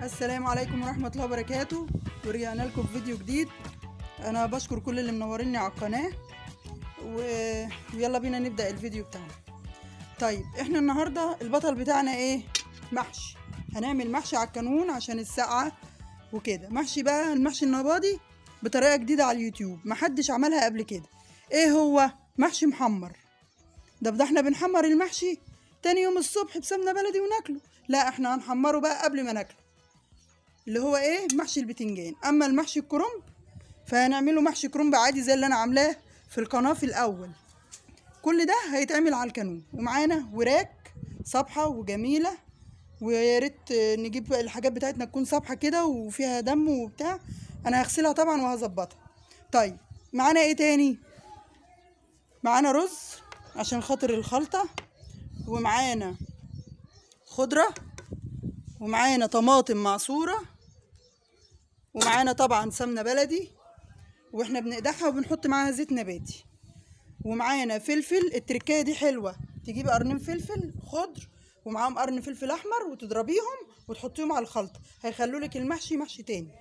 السلام عليكم ورحمة الله وبركاته ورجعنا لكم بفيديو جديد أنا بشكر كل اللي منوريني على القناة و- ويلا بينا نبدأ الفيديو بتاعنا طيب احنا النهاردة البطل بتاعنا ايه محشي هنعمل محشي على الكانون عشان السقعة وكده محشي بقى المحشي النباضي بطريقة جديدة على اليوتيوب محدش عملها قبل كده ايه هو محشي محمر ده ده احنا بنحمر المحشي تاني يوم الصبح بسمنة بلدي وناكله لا احنا هنحمره بقى قبل ما ناكله اللي هو ايه محشي البتنجان اما المحشي الكرنب فهنعمله محشي كرنب عادي زي اللي انا عاملاه في القناه في الاول كل ده هيتعمل على الكانون ومعانا وراك صبحه وجميله ويا ريت نجيب بقى الحاجات بتاعتنا تكون صبحه كده وفيها دم وبتاع انا هغسلها طبعا وهظبطها طيب معانا ايه تاني معانا رز عشان خاطر الخلطه ومعانا خضره ومعانا طماطم معصورة ومعانا طبعا سمنة بلدي واحنا بنقدحها وبنحط معاها زيت نباتي ومعانا فلفل التركاية دي حلوة تجيب قرنين فلفل خضر ومعاهم قرن فلفل احمر وتضربيهم وتحطيهم على الخلطة هيخلوا لك المحشي محشي تاني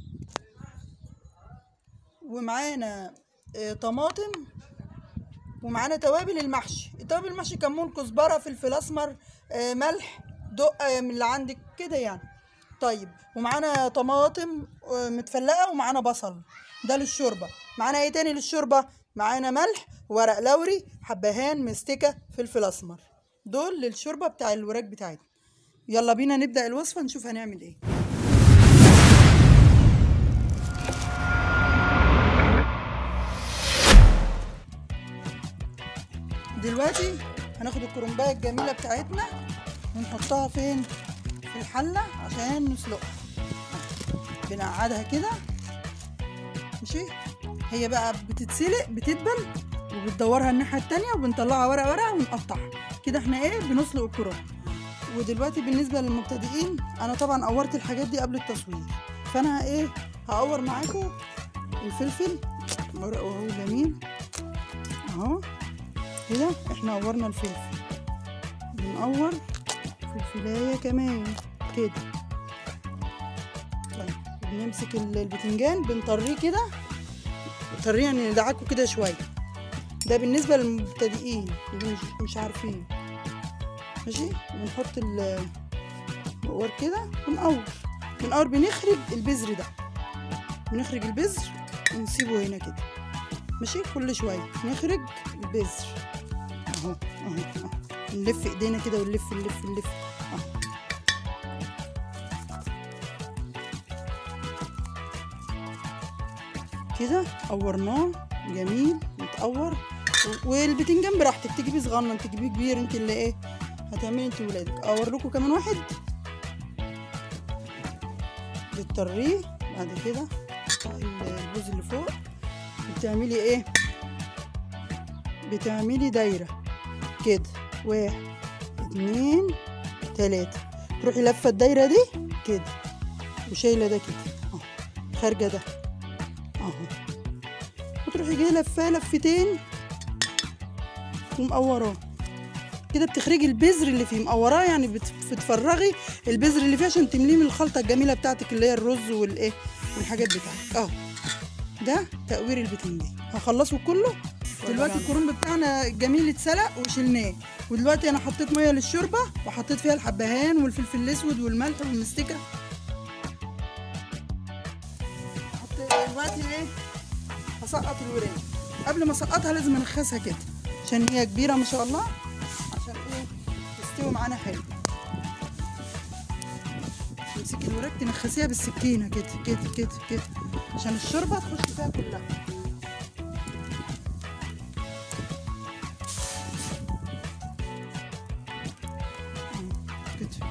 ومعانا آه، طماطم ومعانا توابل المحشي توابل المحشي كمون كزبره فلفل اسمر آه، ملح دقه من اللي عندك كده يعني طيب ومعانا طماطم آه، متفلقه ومعانا بصل ده للشوربه معانا ايه تاني للشوربه معانا ملح ورق لوري حبهان مستكه فلفل اسمر دول للشوربه بتاع الوراك بتاعتنا يلا بينا نبدا الوصفه نشوف هنعمل ايه دلوقتي هناخد الكرنبايه الجميله بتاعتنا ونحطها فين في الحله عشان نسلقها بنقعدها كده ماشي هي بقى بتتسلق بتدبل وبتدورها الناحيه التانية وبنطلعها ورقه ورقه ونقطعها كده احنا ايه بنسلق الكرنب ودلوقتي بالنسبه للمبتدئين انا طبعا قورت الحاجات دي قبل التصوير فانا ايه هقور معاكم الفلفل ورقه وهو جميل اهو كده احنا قورنا الفلفل بنقور فلفلاية كمان كده طيب بنمسك ال- البتنجان بنطريه كده نطريه يعني ندعكه كده شوية ده بالنسبة للمبتدئين اللي مش, مش عارفين ماشي بنحط البقور كده ونقور بنقور بنخرج البذر ده بنخرج البذر ونسيبه هنا كده ماشي كل شوية نخرج البذر اهو اهو اهو نلف ايدينا كده ونلف نلف نلف اهو كده قورناه جميل متقور و- والبتنجان براحتك تجيبيه صغنن تجيبيه كبير انت اللي ايه هتعملي انت ولادك اقور لكم كمان واحد بتطريه بعد كده تقطعي الجزء اللي فوق بتعملي ايه بتعملي دايرة كده واحد اتنين تلاتة تروحي لفة الدايرة دي كده وشايلة ده كده اهو خارجة ده اهو وتروحي جاية لفاه لفتين ومقوراه كده بتخرجي البذر اللي فيه مقوراه يعني بت- بتفرغي البذر اللي فيه عشان تمليه من الخلطة الجميلة بتاعتك اللي هي الرز والايه والحاجات بتاعتك اهو ده تقوير البتنجان هخلصه كله دلوقتي الكرنب بتاعنا الجميل اتسلق وشلناه ودلوقتي انا حطيت ميه للشوربه وحطيت فيها الحبهان والفلفل الاسود والملح والمستكه حط دلوقتي ايه هسقط الوراك قبل ما اسقطها لازم انخسها كده عشان هي كبيره ما شاء الله عشان ايه تستوي معانا حلو تمسكي الوراك تنخسيها بالسكينه كده كده كده كده عشان الشوربه تخش فيها كلها كده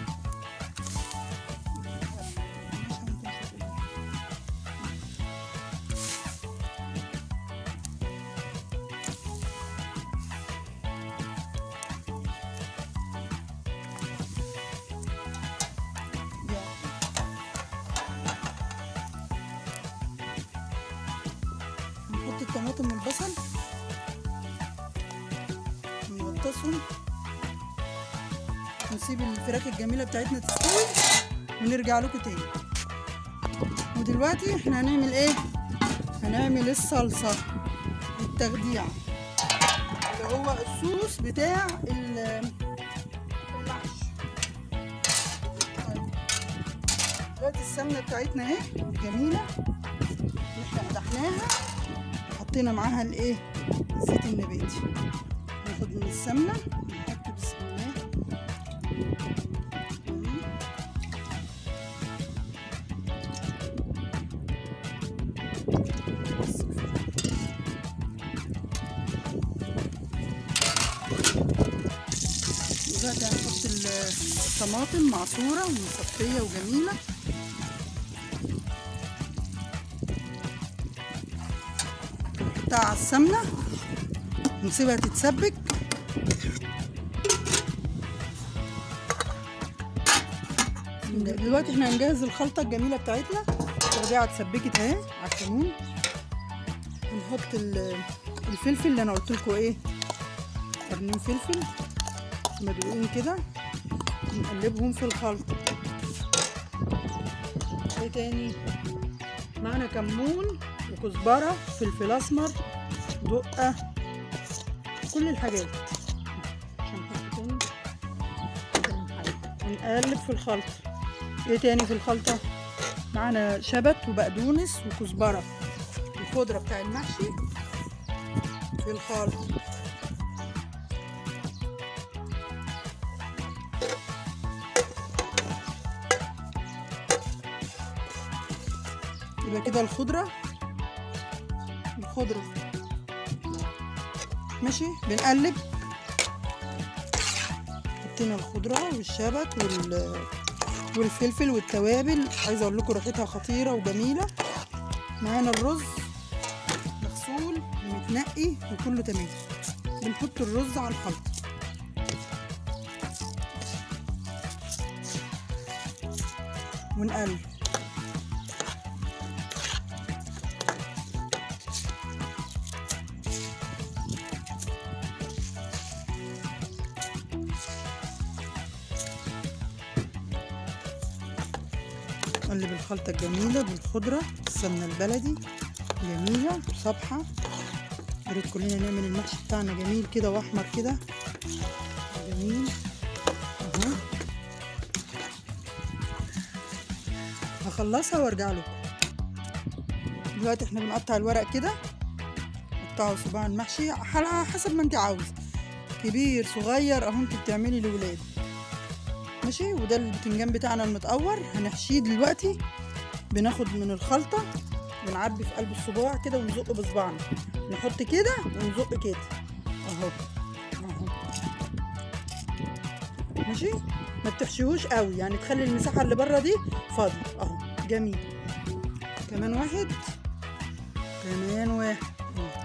نحط الطماطم والبصل نغطسهم ونسيب الفراخ الجميلة بتاعتنا تستوي ونرجع لكم تاني ودلوقتي احنا هنعمل ايه هنعمل الصلصة التخديع اللي هو الصوص بتاع ال- المحشي طيب. دلوقتي السمنة بتاعتنا اهي جميلة احنا قدحناها وحطينا معاها الايه الزيت النباتي ناخد من السمنة نحط بسم الله دلوقتي هنحط ال- الطماطم معصورة ومصفية وجميلة نحطها على السمنة ونسيبها تتسبك دلوقتي احنا هنجهز الخلطة الجميلة بتاعتنا تاخديها اتسبكت اهي على الكمون ونحط ال- الفلفل اللي انا قلت لكم ايه قرنين فلفل مدقوقين كده نقلبهم في الخلطة ايه تاني معانا كمون وكزبرة فلفل اسمر دقة كل الحاجات عشان نحط تاني ونقلب في الخلطة ايه تاني في الخلطة معانا شبت وبقدونس وكزبرة الخضرة بتاع المحشي في الخلطة يبقى كده الخضرة الخضرة ماشي بنقلب حطينا الخضرة والشبت وال والفلفل والتوابل عايزه اقول لكم ريحتها خطيره وجميله معانا الرز مغسول ومتنقي وكله تمام بنحط الرز على الخلطه ونقلب نقلب الخلطة الجميلة بالخضرة السمنة البلدي جميلة صبحة يا ريت كلنا نعمل المحشي بتاعنا جميل كده واحمر كده جميل اهو هخلصها وارجع لكم دلوقتي احنا بنقطع الورق كده قطعوا صباع المحشي على حسب ما انت عاوزه كبير صغير اهو انت بتعملي لولاد ماشي وده البتنجان بتاعنا المتقور هنحشيه دلوقتي بناخد من الخلطة ونعبي في قلب الصباع كده ونزق بصباعنا نحط كده ونزق كده اهو اهو ماشي ما تحشيهوش قوي يعني تخلي المساحة اللي بره دي فاضية اهو جميل كمان واحد كمان واحد أهو.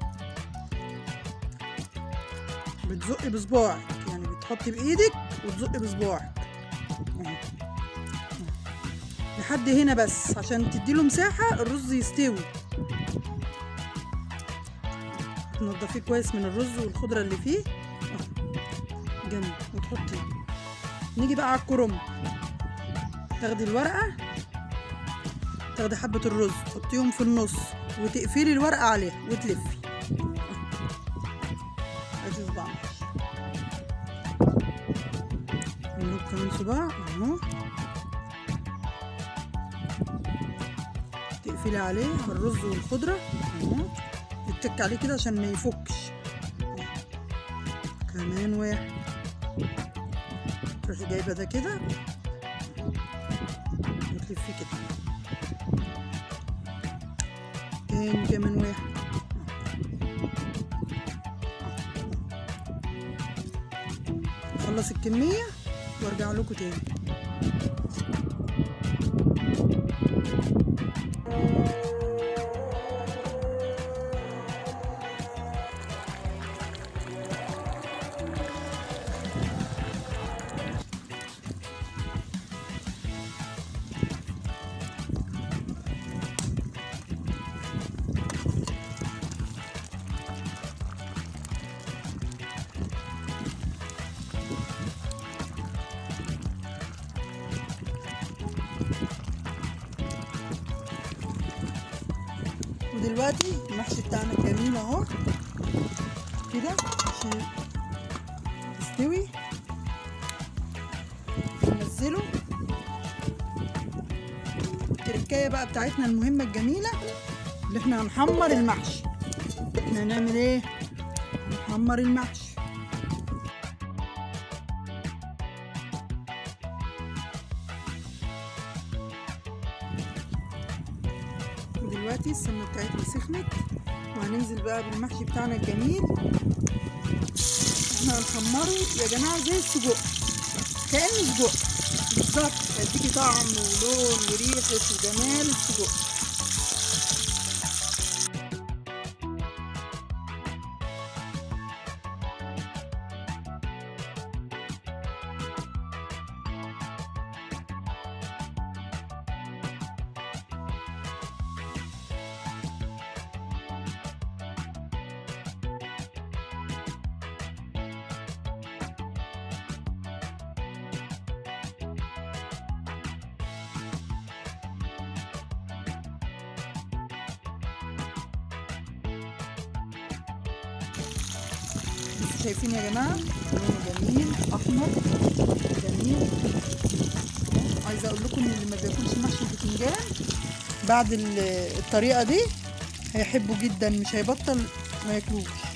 بتزقي بصباعك يعني بتحطي بايدك وتزقي بصباعك أهو. أهو. لحد هنا بس عشان تديله مساحة الرز يستوي تنضفيه كويس من الرز والخضرة اللي فيه أهو. جميل وتحطي نيجي بقى على الكرنب تاخدي الورقة تاخدي حبة الرز تحطيهم في النص وتقفلي الورقة عليها وتلفي ادي صباع محشي نجيب كمان صباع اهو تقفلي عليه الرز والخضرة اهو تتك عليه كده عشان ما يفكش أهو. كمان واحد تروحي جايبة ده كده وتلفيه كده تاني كمان واحد اخلص الكمية وارجع لكم تاني دلوقتي المحشي بتاعنا الجميل اهو كده عشان يستوي ننزله التركايه بقى بتاعتنا المهمه الجميله اللي احنا هنحمر المحشي احنا هنعمل ايه هنحمر المحشي دلوقتي السمنه بتاعتنا سخنت وهننزل بقى بالمحشي بتاعنا الجميل احنا هنحمره يا جماعه زي السجق كانه سجق بالظبط هيديكي طعم ولون وريحه وجمال السجق بس شايفين يا جماعه لونه جميل احمر جميل عايزه اقول لكم ان اللي ما بياكلش محشي البتنجان بعد ال- الطريقه دي هيحبه جدا مش هيبطل ما ياكلوش